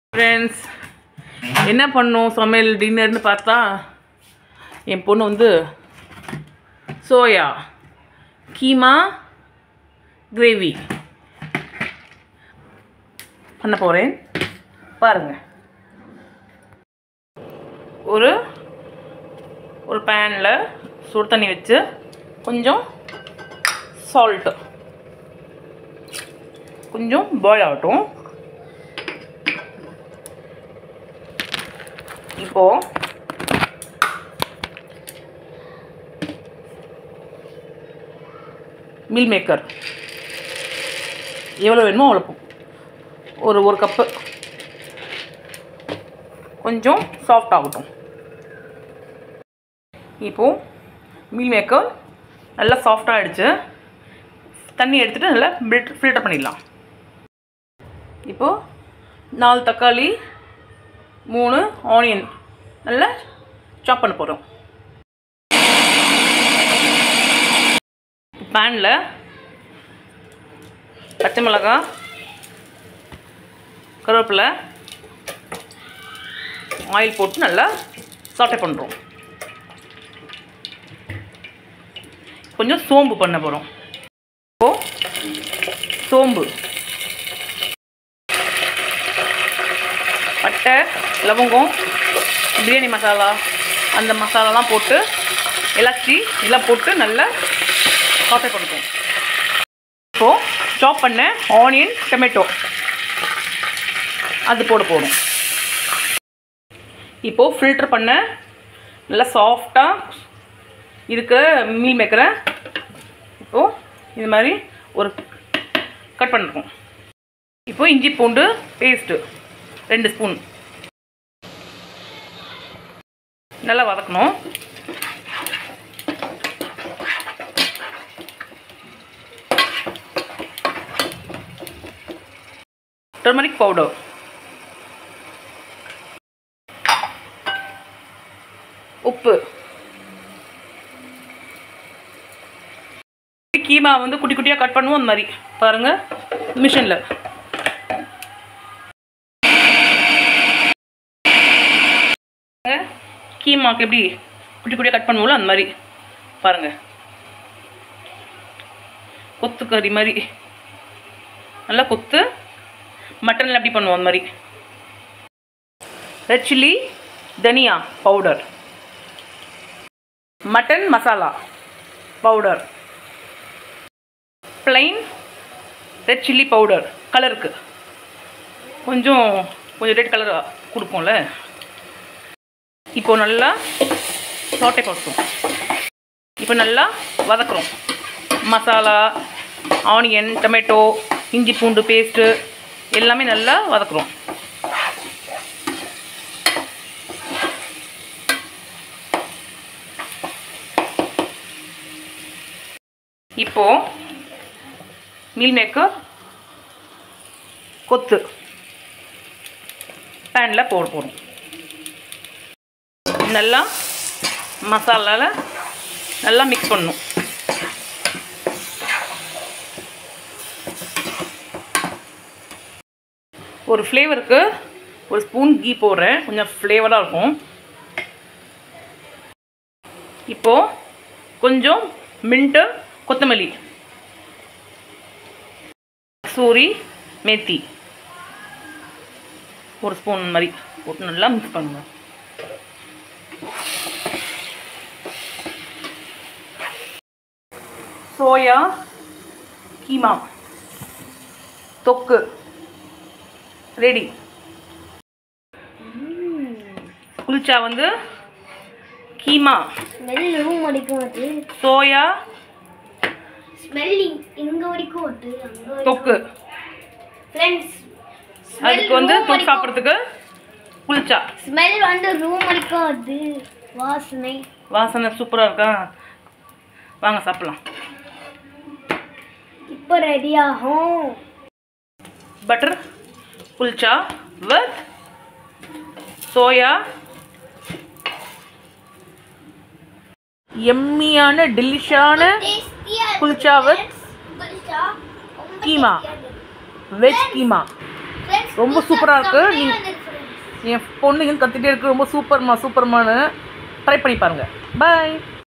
Friends என்ன பண்ணோம் சமையல் டின்னர்னு பார்த்தா என் பொண்ணு வந்து சோயா கீமா கிரேவி பண்ண போகிறேன் பாருங்க ஒரு ஒரு பேனில் சுடு தண்ணி வச்சு கொஞ்சம் சால்ட்டு கொஞ்சம் பாயில் ஆகட்டும் இப்போ மீல் மேக்கர் எவ்வளோ வேணுமோ அவ்வளோ போ- ஒரு ஒரு கப்பு கொஞ்சம் சாஃப்ட் ஆகட்டும் இப்போது மீல் மேக்கர் நல்லா சாஃப்டாக ஆகிடுச்சு தண்ணி எடுத்துகிட்டு நல்லா ஃபில்டர் பண்ணிடலாம் இப்போது நாலு தக்காளி மூணு ஆனியன் நல்லா சாப் பண்ண போகிறோம் பேனில் பச்சை மிளகாய் கருவேப்பிலை ஆயில் போட்டு நல்லா சாட்டை பண்ணுறோம் கொஞ்சம் சோம்பு பண்ண போகிறோம் இப்போ சோம்பு பட்டை லவங்கம் பிரியாணி மசாலா அந்த மசாலாலாம் போட்டு இலச்சி எல்லாம் போட்டு நல்லா சாட்டை பண்ணுறோம் இப்போது சாப் பண்ண ஆனியன் டொமேட்டோ அது போட போடும் இப்போது ஃபில்டர் பண்ண நல்லா சாஃப்டாக இருக்கிற மீல் மேக்கரை இப்போது இது மாதிரி ஒரு கட் பண்ணிருக்கோம் இப்போ இஞ்சி பூண்டு பேஸ்ட்டு ரெண்டு ஸ்பூன் நல்லா வதக்கணும் டர்மரிக் பவுடர் உப்பு கீமா வந்து குட்டி குட்டியாக கட் பண்ணுவோம் அந்த மாதிரி பாருங்கள் மிஷினில் கீமாக்கு எப்படி குட்டி குட்டியாக கட் பண்ணுவோம்ல அந்த மாதிரி பாருங்கள் கொத்து கறி மாதிரி நல்லா கொத்து மட்டனில் எப்படி பண்ணுவோம் அந்த மாதிரி ரெட் சில்லி தனியா powder mutton masala powder plain red chilli powder கலருக்கு கொஞ்சம் கொஞ்சம் ரெட் கலர் கொடுப்போம்ல இப்போ நல்லா சாட்டை கொடுத்தோம் இப்போ நல்லா வதக்குறோம் மசாலா ஆனியன் டொமேட்டோ இஞ்சி பூண்டு பேஸ்ட்டு எல்லாமே நல்லா வதக்குறோம் இப்போ மீல் மேக்கர் கொத்து பேனில் போட போகிறோம் நல்லா மசாலாவில் நல்லா மிக்ஸ் பண்ணணும் ஒரு ஃப்ளேவருக்கு ஒரு ஸ்பூன் கீ போடுறேன் கொஞ்சம் ஃப்ளேவராக இருக்கும் இப்போது கொஞ்சம் மின்ட்டு கொத்தமல்லி சூரி மேத்தி ஒரு ஸ்பூன் மாதிரி போட்டு நல்லா மிக்ஸ் பண்ணுங்க சோயா கீமா தொக்கு ரெடி குளிச்சா வந்து கீமா ஸ்மெல் ரூம் வரைக்கும் வருது சோயா ஸ்மெல் இங்க வரைக்கும் வருது அங்க தொக்கு ஃப்ரெண்ட்ஸ் அதுக்கு வந்து தொக்கு சாப்பிட்றதுக்கு குளிச்சா ஸ்மெல் வந்து ரூம் வரைக்கும் வருது வாசனை வாசனை சூப்பராக இருக்கா வாங்க சாப்பிட்லாம் இப்போ ரெடி ஆகும் பட்டர் குல்ச்சா வித் சோயா எம்மியான டெலிஷான குல்ச்சா வித் கீமா வெஜ் கீமா ரொம்ப சூப்பரா இருக்கு. நீங்க- என் பொண்ணு இங்கே கற்றுட்டே இருக்கு ரொம்ப சூப்பர்மா சூப்பர்மான்னு ட்ரை பண்ணி பாருங்கள் பாய்